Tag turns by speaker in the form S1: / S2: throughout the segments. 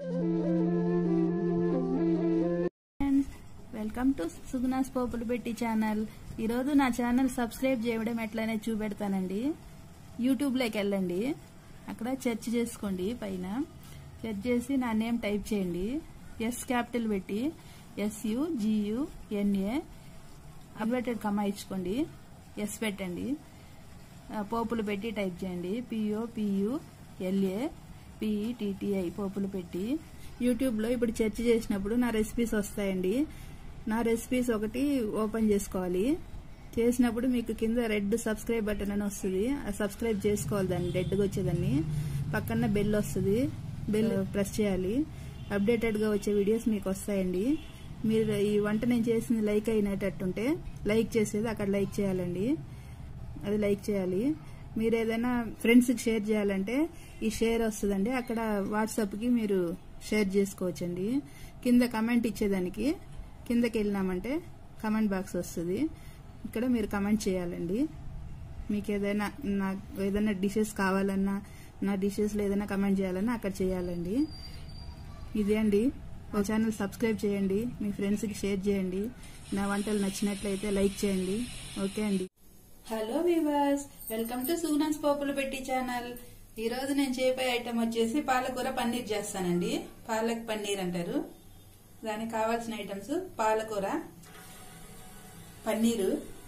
S1: welcome to సుగుణాస్ పోపులు పెట్టి channel ఈరోజు నా ఛానల్ సబ్స్క్రైబ్ చేయడం ఎట్లనే చూపెడతానండి యూట్యూబ్లోకి వెళ్ళండి అక్కడ సెర్చ్ చేసుకోండి పైన సెర్చ్ చేసి నా నేమ్ టైప్ చేయండి ఎస్ క్యాపిటల్ పెట్టి ఎస్యు జియు ఎన్ఏ అడ్వర్టెడ్ కమా ఇచ్చుకోండి ఎస్ పెట్టండి ఆ, పోపులు పెట్టి టైప్ చేయండి పిఓ పియు ఎల్ఏ పిఈటిటిఐ పోపులు పెట్టి యూట్యూబ్లో ఇప్పుడు సెర్చ్ చేసినప్పుడు నా రెసిపీస్ వస్తాయండి నా రెసిపీస్ ఒకటి ఓపెన్ చేసుకోవాలి చేసినప్పుడు మీకు కింద రెడ్ సబ్స్క్రైబ్ బటన్ అని వస్తుంది ఆ సబ్స్క్రైబ్ చేసుకోవాలి దాన్ని రెడ్గా వచ్చేదాన్ని పక్కన బెల్ వస్తుంది బెల్ ప్రెస్ చేయాలి అప్డేటెడ్గా వచ్చే వీడియోస్ మీకు వస్తాయండి మీరు ఈ వంట నేను చేసింది లైక్ అయినట్టుంటే లైక్ చేసేది అక్కడ లైక్ చేయాలండి అది లైక్ చేయాలి మీరు ఏదైనా ఫ్రెండ్స్కి షేర్ చేయాలంటే ఈ షేర్ వస్తుందండి అక్కడ వాట్సాప్కి మీరు షేర్ చేసుకోవచ్చండి కింద కమెంట్ ఇచ్చేదానికి కిందకి వెళ్ళినామంటే కమెంట్ బాక్స్ వస్తుంది ఇక్కడ మీరు కమెంట్ చేయాలండి మీకు ఏదైనా నా ఏదైనా డిషెస్ కావాలన్నా నా డిషెస్లో ఏదైనా కమెంట్ చేయాలన్నా అక్కడ చేయాలండి ఇదే అండి మా ఛానల్ సబ్స్క్రైబ్ చేయండి మీ ఫ్రెండ్స్కి షేర్ చేయండి నా వంటలు నచ్చినట్లయితే లైక్ చేయండి ఓకే అండి హలో వీవర్స్ వెల్కమ్ టు సూనాస్ పోపులు పెట్టి ఛానల్ ఈ రోజు నేను చేయబోయే ఐటమ్ వచ్చేసి పాలకూర పన్నీర్ చేస్తానండి పాలక్ పన్నీర్ అంటారు దానికి కావాల్సిన ఐటమ్స్ పాలకూర పన్నీరు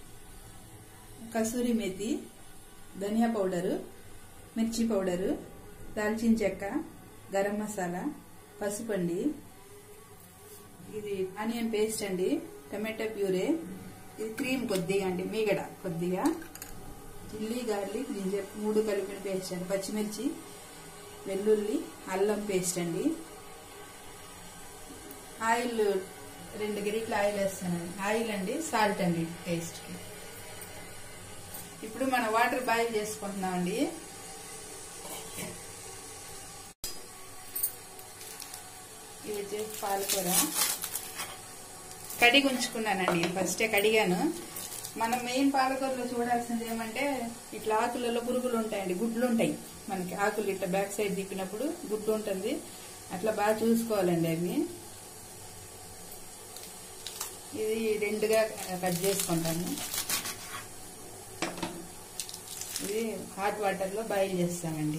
S1: కసూరి మెతి ధనియా పౌడరు మిర్చి పౌడరు దాల్చిన చెక్క గరం మసాలా పసుపు అండి ఇది ఆనియన్ పేస్ట్ అండి టమాటో ప్యూరే ఇది క్రీమ్ కొద్దిగా అండి మీగడ కొద్దిగా చిల్లీ గార్లిక్ జింజర్ మూడు కలిపిన పేస్ట్ అండి పచ్చిమిర్చి వెల్లుల్లి అల్లం పేస్ట్ అండి ఆయిల్ రెండు గిరిట్ల ఆయిల్ వేస్తానండి ఆయిల్ అండి సాల్ట్ అండి పేస్ట్కి ఇప్పుడు మనం వాటర్ బాయిల్ చేసుకుంటున్నామండి ఇది వచ్చేసి పాలకూర కడిగి ఉంచుకున్నానండి ఫస్టే కడిగాను మనం మెయిన్ పాలకూరలో చూడాల్సింది ఏమంటే ఇట్లా ఆకులలో పురుగులు ఉంటాయండి గుడ్లు ఉంటాయి మనకి ఆకులు ఇట్లా బ్యాక్ సైడ్ తిప్పినప్పుడు గుడ్డు ఉంటుంది అట్లా బాగా చూసుకోవాలండి అవి ఇది రెండుగా కట్ చేసుకుంటాను ఇది హాట్ వాటర్లో బాయిల్ చేస్తామండి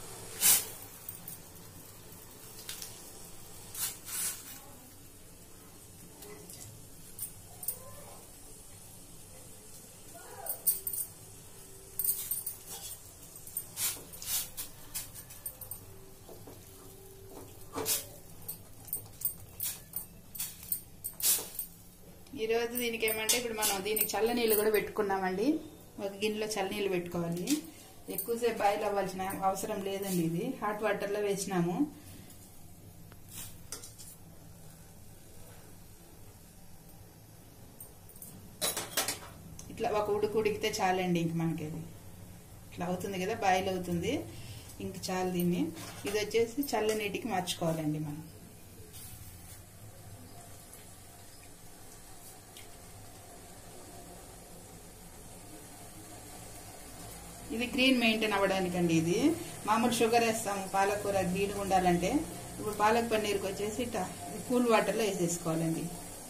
S1: ఈ రోజు దీనికి ఏమంటే ఇప్పుడు మనం దీనికి చల్లనీళ్ళు కూడా పెట్టుకున్నామండి ఒక గిన్నెలో చల్లనీళ్ళు పెట్టుకోవాలి ఎక్కువసేపు బాయిల్ అవ్వాల్సిన అవసరం లేదండి ఇది హాట్ వాటర్లో వేసినాము ఇట్లా ఒక ఉడుకు ఉడికితే చాలండి ఇంక మనకి ఇది ఇట్లా అవుతుంది కదా బాయిల్ అవుతుంది ఇంక చాలు దీన్ని ఇది వచ్చేసి చల్లనీటికి మార్చుకోవాలండి మనం ఇది గ్రీన్ మెయింటైన్ అవ్వడానికండి ఇది మామూలు షుగర్ వేస్తాము పాలకూర గ్రీన్గా ఉండాలంటే ఇప్పుడు పాలక్ పన్నీర్కి వచ్చేసి ఇట్లా కూల్ వాటర్లో వేసేసుకోవాలండి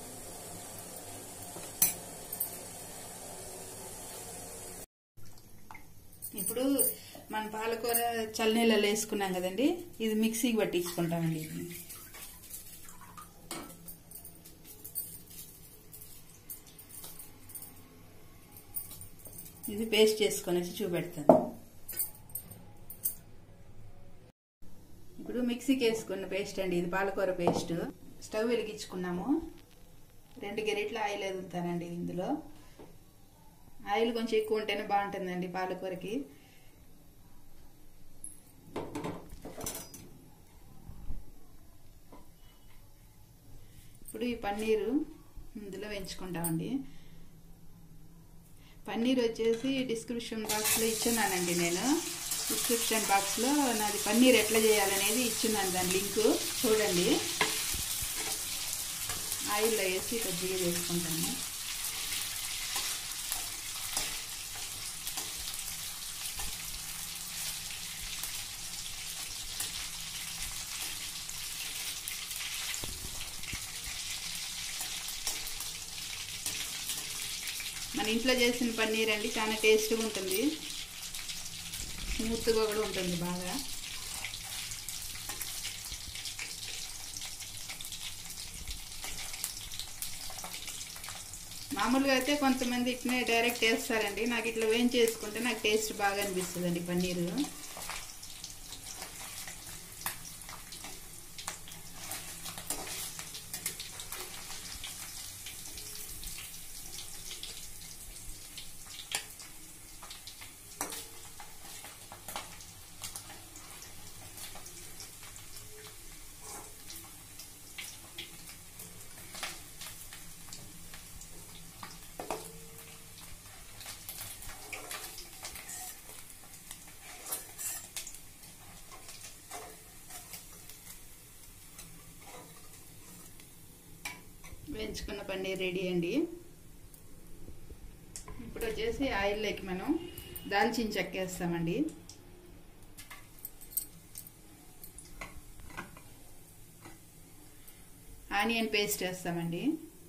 S1: ఇప్పుడు మన పాలకూర చల్లనీళ్ళలో వేసుకున్నాం కదండి ఇది మిక్సీకి పట్టించుకుంటామండి ఇది ఇది పేస్ట్ చేసుకొనేసి చూపెడతాను ఇప్పుడు మిక్సీకి వేసుకున్న పేస్ట్ అండి ఇది పాలకూర పేస్ట్ స్టవ్ వెలిగించుకున్నాము రెండు గెరిట్ల ఆయిల్ ఎదుగుతానండి ఇందులో ఆయిల్ కొంచెం ఎక్కువ ఉంటేనే బాగుంటుందండి పాలకూరకి ఇప్పుడు ఈ పన్నీరు ఇందులో వేయించుకుంటామండి పన్నీర్ వచ్చేసి డిస్క్రిప్షన్ బాక్స్లో ఇచ్చున్నానండి నేను డిస్క్రిప్షన్ బాక్స్లో నాది పన్నీర్ ఎట్లా చేయాలనేది ఇచ్చున్నాను దాని లింక్ చూడండి ఆయిల్లో వేసి కొద్దిగా చేసుకుంటాను మన ఇంట్లో చేసిన పన్నీర్ అండి చాలా టేస్ట్గా ఉంటుంది స్మూత్గా కూడా ఉంటుంది బాగా మామూలుగా అయితే కొంతమంది ఇట్నే డైరెక్ట్ వేస్తారండి నాకు ఇట్లా వేయించి చేసుకుంటే నాకు టేస్ట్ బాగా అనిపిస్తుంది అండి పన్నీరు వేయించుకున్న పన్నీర్ రెడీ అండి ఇప్పుడు వచ్చేసి ఆయిల్లోకి మనం దాల్చిన చెక్క వేస్తామండి ఆనియన్ పేస్ట్ వేస్తామండి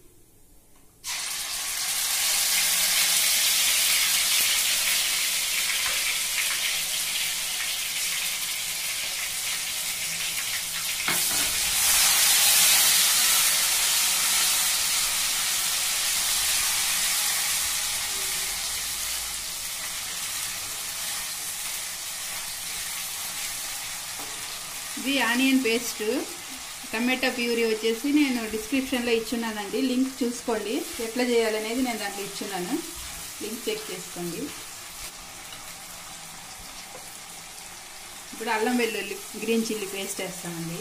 S1: ఇది ఆనియన్ పేస్ట్ టమాటా ప్యూరీ వచ్చేసి నేను డిస్క్రిప్షన్లో ఇచ్చున్నానండి లింక్ చూసుకోండి ఎట్లా చేయాలనేది నేను దాంట్లో ఇచ్చున్నాను లింక్ చెక్ చేసుకోండి ఇప్పుడు అల్లం వెల్లుల్లి గ్రీన్ చిల్లీ పేస్ట్ వేస్తామండి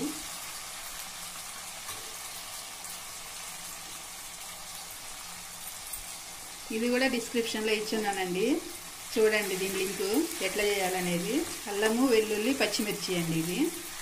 S1: ఇది కూడా డిస్క్రిప్షన్లో ఇచ్చున్నానండి చూడండి దీని లింకు ఎట్లా చేయాలనేది అల్లము వెల్లుల్లి పచ్చిమిర్చి అండి ఇది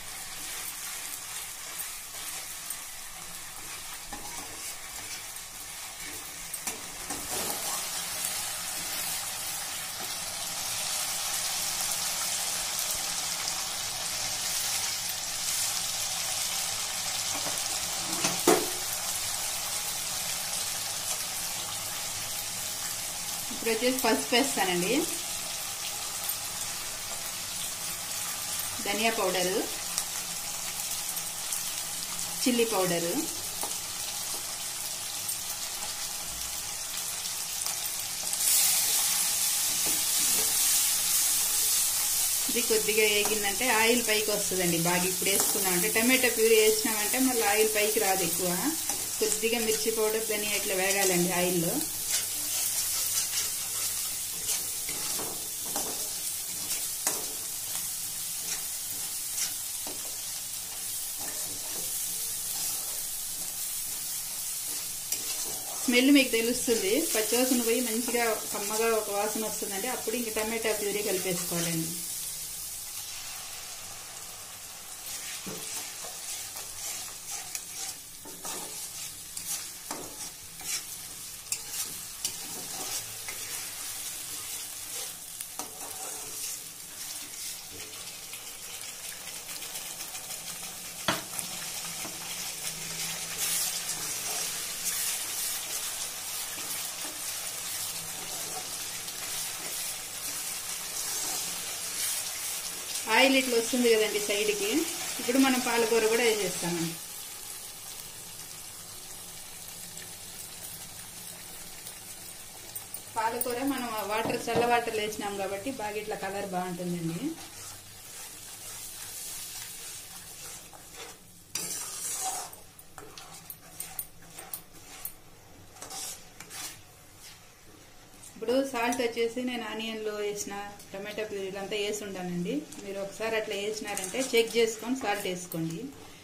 S1: ఇప్పుడు వచ్చేసి పసుపు వేస్తానండి ధనియా పౌడరు చిల్లీ పౌడరు ఇది కొద్దిగా వేగిందంటే ఆయిల్ పైకి వస్తుందండి బాగా ఇప్పుడు వేసుకున్నామంటే టమాటో ప్యూరీ వేసినామంటే మళ్ళీ ఆయిల్ పైకి రాదు ఎక్కువ కొద్దిగా మిర్చి పౌడర్ ధనియా ఇట్లా వేగాలండి ఆయిల్లో స్మెల్ మీకు తెలుస్తుంది పచ్చివాసన పోయి మంచిగా కమ్మగా ఒక వాసన వస్తుందండి అప్పుడు ఇంక టమాటా ప్యూరీ కలిపేసుకోవాలండి ఆయిల్ ఇట్లా వస్తుంది కదండి సైడ్కి ఇప్పుడు మనం పాలకూర కూడా వేసేస్తామండి పాలకూర మనం వాటర్ చల్ల వాటర్ వేసినాం కాబట్టి బాగా ఇట్లా కలర్ బాగుంటుందండి ఇప్పుడు సాల్ట్ వచ్చేసి నేను ఆనియన్లో వేసిన టమాటా ప్యూరీలు అంతా వేసి ఉండానండి మీరు ఒకసారి అట్లా వేసినారంటే చెక్ చేసుకొని సాల్ట్ వేసుకోండి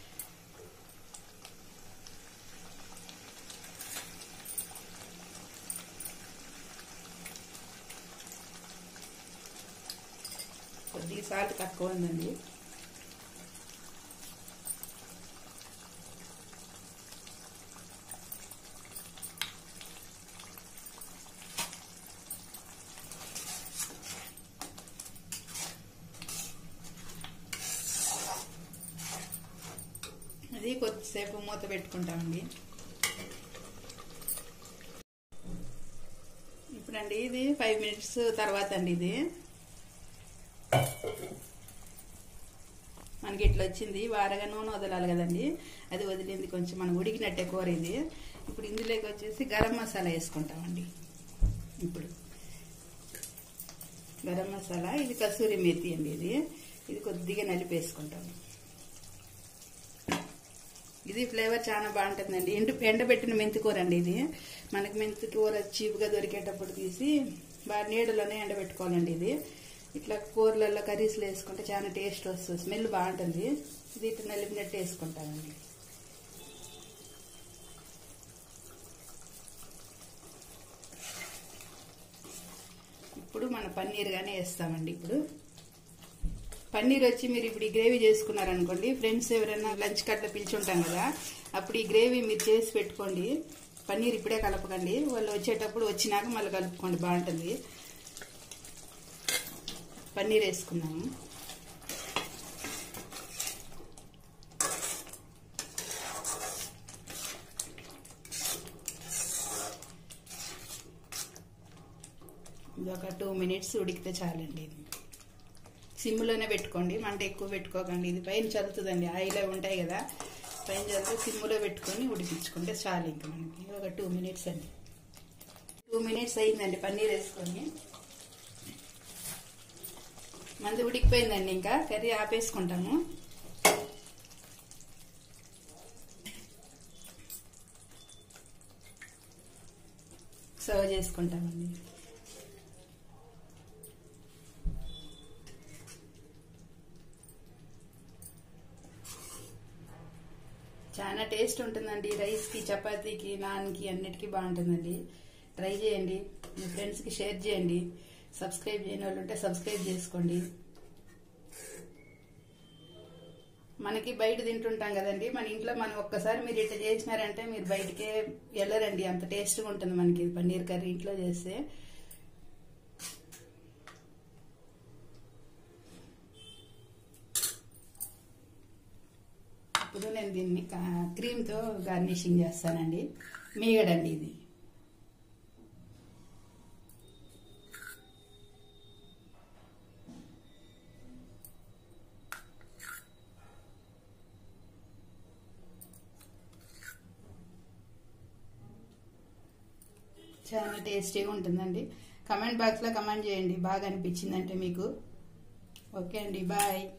S1: కొద్దిగా సాల్ట్ తక్కువ ఉందండి అది కొద్దిసేపు మూత పెట్టుకుంటామండి ఇప్పుడండి ఇది ఫైవ్ మినిట్స్ తర్వాత అండి ఇది మనకి ఇట్లా వచ్చింది వారగా నూనె వదలాలి కదండి అది వదిలింది కొంచెం మనం ఉడికినట్టే కూర ఇది ఇప్పుడు ఇందులోకి వచ్చేసి గరం మసాలా వేసుకుంటామండి ఇప్పుడు గరం మసాలా ఇది కసూరి మేతి అండి ఇది ఇది కొద్దిగా నలిపేసుకుంటాము ఇది ఫ్లేవర్ చాలా బాగుంటుందండి ఎండు ఎండబెట్టిన మెంతి కూర అండి ఇది మనకి మెంతి కూర చీపుగా దొరికేటప్పుడు తీసి బాగా నీడలోనే ఎండబెట్టుకోవాలండి ఇది ఇట్లా కూరలలో కర్రీస్లో వేసుకుంటే చాలా టేస్ట్ వస్తుంది స్మెల్ బాగుంటుంది ఇది ఇట్లా నలిపినట్టు వేసుకుంటామండి ఇప్పుడు మన పన్నీర్ గానే వేస్తామండి ఇప్పుడు పన్నీర్ వచ్చి మీరు ఇప్పుడు ఈ గ్రేవీ చేసుకున్నారనుకోండి ఫ్రెండ్స్ ఎవరైనా లంచ్ కట్ల పిలిచుంటాం కదా అప్పుడు ఈ గ్రేవీ మీరు చేసి పెట్టుకోండి పన్నీర్ ఇప్పుడే కలపకండి వాళ్ళు వచ్చేటప్పుడు వచ్చినాక మళ్ళీ కలుపుకోండి బాగుంటుంది పన్నీర్ వేసుకున్నాము ఇది ఒక టూ మినిట్స్ ఉడికితే చాలండి ఇది సిమ్లోనే పెట్టుకోండి మంట ఎక్కువ పెట్టుకోకండి ఇది పైన చదువుతుందండి ఆయిల్ అవి ఉంటాయి కదా పైన చదివితే సిమ్లో పెట్టుకొని ఉడికించుకుంటే చాలు ఇంకా మనకి ఒక టూ మినిట్స్ అండి టూ మినిట్స్ అయిందండి పన్నీర్ వేసుకొని మంది ఉడికిపోయిందండి ఇంకా కర్రీ ఆపేసుకుంటాము సర్వ్ చేసుకుంటామండి చాలా టేస్ట్ ఉంటుందండి రైస్కి చపాతీకి నాన్కి అన్నిటికీ బాగుంటుందండి ట్రై చేయండి మీ ఫ్రెండ్స్కి షేర్ చేయండి సబ్స్క్రైబ్ చేయని వాళ్ళు ఉంటే సబ్స్క్రైబ్ చేసుకోండి మనకి బయట తింటుంటాం కదండి మన ఇంట్లో మనం ఒక్కసారి మీరు ఇట్లా చేసినారంటే మీరు బయటకే వెళ్ళరండి అంత టేస్ట్గా ఉంటుంది మనకి పన్నీర్ కర్రీ ఇంట్లో చేస్తే ఇప్పుడు నేను దీన్ని క్రీమ్తో గార్నిషింగ్ చేస్తానండి మీగడండి ఇది చాలా టేస్టీగా ఉంటుందండి కమెంట్ బాక్స్లో కమెంట్ చేయండి బాగా అనిపించిందంటే మీకు ఓకే అండి బాయ్